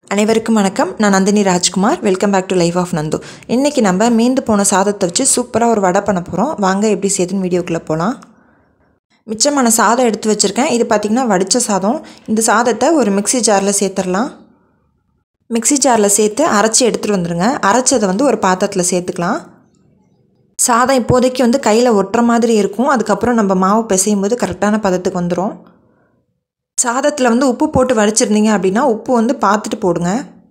அனைவருக்கும் வணக்கம் நான் Nandini Rajkumar welcome back to life of Nandu இன்றைக்கி நம்ம மீந்து போன சாதத்தை வச்சு சூப்பராக ஒரு வடை பண்ண போகிறோம் வாங்க எப்படி செய்யுதுன்னு வீடியோக்குள்ளே போகலாம் மிச்சமான சாதம் எடுத்து வச்சுருக்கேன் இது பார்த்திங்கன்னா வடித்த சாதம் இந்த சாதத்தை ஒரு மிக்ஸி ஜாரில் சேர்த்துடலாம் மிக்ஸி ஜாரில் சேர்த்து அரைச்சி எடுத்துகிட்டு வந்துடுங்க அரைச்சதை வந்து ஒரு பாத்திரத்தில் சேர்த்துக்கலாம் சாதம் இப்போதைக்கு வந்து கையில் ஒட்டுற மாதிரி இருக்கும் அதுக்கப்புறம் நம்ம மாவு பிசையும் போது கரெக்டான பதத்துக்கு வந்துடும் சாதத்தில் வந்து உப்பு போட்டு வடிச்சிருந்தீங்க அப்படின்னா உப்பு வந்து பார்த்துட்டு போடுங்க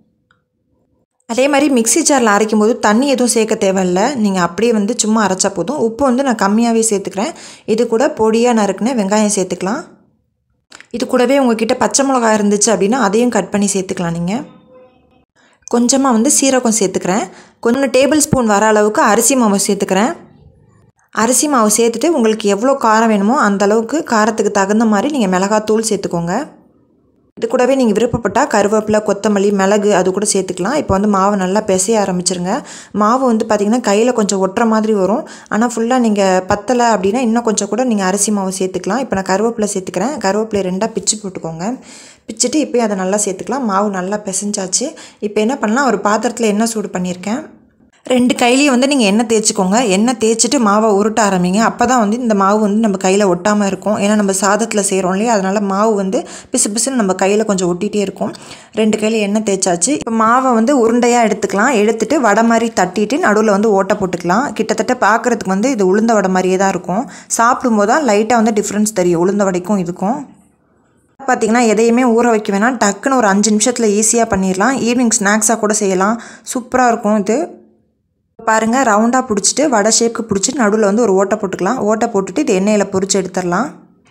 அதே மாதிரி மிக்ஸி ஜாரில் அரைக்கும் போது தண்ணி எதுவும் சேர்க்க தேவையில்ல நீங்கள் அப்படியே வந்து சும்மா அரைச்சா போதும் உப்பு வந்து நான் கம்மியாகவே சேர்த்துக்கிறேன் இது கூட பொடியாக நறுக்குன வெங்காயம் சேர்த்துக்கலாம் இது கூடவே உங்ககிட்ட பச்சை மிளகா இருந்துச்சு அப்படின்னா அதையும் கட் பண்ணி சேர்த்துக்கலாம் நீங்கள் கொஞ்சமாக வந்து சீரகம் சேர்த்துக்கிறேன் கொஞ்சம் டேபிள் ஸ்பூன் வர அளவுக்கு அரிசி மாவு சேர்த்துக்கிறேன் அரிசி மாவு சேர்த்துட்டு உங்களுக்கு எவ்வளோ காரம் வேணுமோ அந்த அளவுக்கு காரத்துக்கு தகுந்த மாதிரி நீங்கள் மிளகாத்தூள் சேர்த்துக்கோங்க இது கூடவே நீங்கள் விருப்பப்பட்டால் கருவேப்பிலை கொத்தமல்லி மிளகு அது கூட சேர்த்துக்கலாம் இப்போ வந்து மாவு நல்லா பிசைய ஆரம்பிச்சிருங்க மாவு வந்து பார்த்திங்கன்னா கையில் கொஞ்சம் ஒட்டுற மாதிரி வரும் ஆனால் ஃபுல்லாக நீங்கள் பத்தலை அப்படின்னா இன்னும் கொஞ்சம் கூட நீங்கள் அரிசி மாவு சேர்த்துக்கலாம் இப்போ நான் கருவேப்பிலை சேர்த்துக்கிறேன் கருவேப்பிலை ரெண்டாக பிச்சு போட்டுக்கோங்க பிச்சுட்டு இப்போயே அதை நல்லா சேர்த்துக்கலாம் மாவு நல்லா பிசைஞ்சாச்சு இப்போ என்ன பண்ணலாம் ஒரு பாத்திரத்தில் எண்ணெய் சூடு பண்ணியிருக்கேன் ரெண்டு கையிலையும் வந்து நீங்கள் எண்ணெய் தேய்ச்சிக்கோங்க எண்ணெய் தேய்ச்சிட்டு மாவை உருட்ட ஆரம்பிங்க அப்போ தான் வந்து இந்த மாவு வந்து நம்ம கையில் ஒட்டாமல் இருக்கும் ஏன்னா நம்ம சாதத்தில் செய்கிறோம் இல்லையா அதனால் மாவு வந்து பிசு பிசுன்னு நம்ம கையில் கொஞ்சம் ஒட்டிகிட்டே இருக்கும் ரெண்டு கையில் எண்ணெய் தேய்ச்சாச்சு இப்போ மாவை வந்து உருண்டையாக எடுத்துக்கலாம் எடுத்துட்டு வடை மாதிரி தட்டிட்டு நடுவில் வந்து ஓட்டை போட்டுக்கலாம் கிட்டத்தட்ட பார்க்குறதுக்கு வந்து இது உளுந்த வடை மாதிரியே தான் இருக்கும் சாப்பிடும்போது தான் லைட்டாக வந்து டிஃப்ரென்ஸ் தெரியும் உளுந்த வடைக்கும் இதுக்கும் பார்த்திங்கன்னா எதையுமே ஊற வைக்க வேணாம் டக்குன்னு ஒரு அஞ்சு நிமிஷத்தில் ஈஸியாக பண்ணிடலாம் ஈவினிங் ஸ்நாக்ஸாக கூட செய்யலாம் சூப்பராக இருக்கும் இது பாருங்கள் ரவுண்டாக பிடிச்சிட்டு வடை ஷேப்புக்கு பிடிச்சிட்டு நடுவில் வந்து ஒரு ஓட்டை போட்டுக்கலாம் ஓட்டை போட்டுட்டு இது எண்ணெயில் பொரிச்சு எடுத்துடலாம்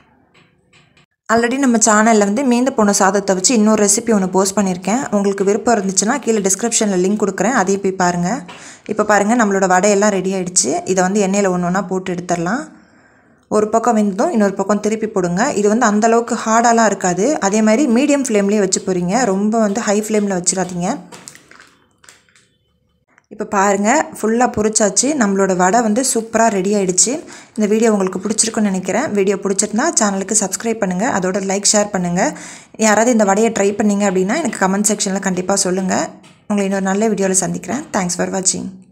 ஆல்ரெடி நம்ம சேனலில் வந்து மீந்து போன சாதத்தை வச்சு இன்னொரு ரெசிபி ஒன்று போஸ்ட் பண்ணியிருக்கேன் உங்களுக்கு விருப்பம் இருந்துச்சுன்னா கீழே டிஸ்கிரிப்ஷனில் லிங்க் கொடுக்குறேன் அதையும் போய் பாருங்கள் இப்போ பாருங்கள் நம்மளோட வடையெல்லாம் ரெடி ஆகிடுச்சு இதை வந்து எண்ணெயில் ஒன்று ஒன்றா போட்டு எடுத்துடலாம் ஒரு பக்கம் வெந்ததும் இன்னொரு பக்கம் திருப்பி போடுங்க இது வந்து அந்தளவுக்கு ஹார்டாலாம் இருக்காது அதே மாதிரி மீடியம் ஃப்ளேம்லேயே வச்சு போகிறீங்க ரொம்ப வந்து ஹை ஃப்ளேமில் வச்சிடாதீங்க இப்போ பாருங்கள் ஃபுல்லாக பொரிச்சாச்சு நம்மளோட வடை வந்து சூப்பராக ரெடி ஆகிடுச்சு இந்த வீடியோ உங்களுக்கு பிடிச்சிருக்குன்னு நினைக்கிறேன் வீடியோ பிடிச்சிருந்தா சேனலுக்கு சப்ஸ்கிரைப் பண்ணுங்கள் அதோட லைக் ஷேர் பண்ணுங்கள் யாராவது இந்த வடையை ட்ரை பண்ணிங்க அப்படின்னா எனக்கு கமெண்ட் செக்ஷனில் கண்டிப்பாக சொல்லுங்கள் உங்களை இன்னொரு நல்ல வீடியோவில் சந்திக்கிறேன் தேங்க்ஸ் ஃபார் வாட்சிங்